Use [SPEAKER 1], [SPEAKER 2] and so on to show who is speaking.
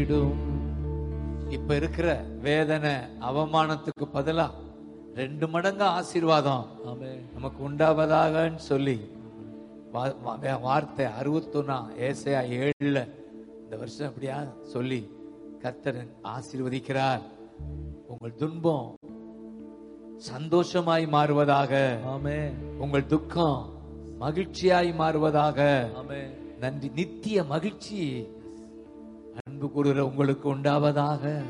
[SPEAKER 1] விடும் இப்ப இருக்கிற வேதனை அவமானத்துக்கு பதிலா ரெண்டு மடங்கு ஆசீர்வாதம்
[SPEAKER 2] ஆமென்
[SPEAKER 1] நமக்கு உண்டாவதாகன்னு சொல்லி வா- வா- வார்த்தை அறுபத்தொன்னா ஏசையா ஏழுல இந்த வருஷம் அப்படியா சொல்லி கர்த்தர் ஆசீர்வதிக்கிறார் உங்கள் துன்பம் சந்தோஷமாய் மாறுவதாக
[SPEAKER 2] ஆமென்
[SPEAKER 1] உங்கள் துக்கம் மகிழ்ச்சியாய் மாறுவதாக
[SPEAKER 2] ஆமென்
[SPEAKER 1] நன்றி நித்திய மகிழ்ச்சி அன்பு கூறுகிற உங்களுக்கு உண்டாவதாக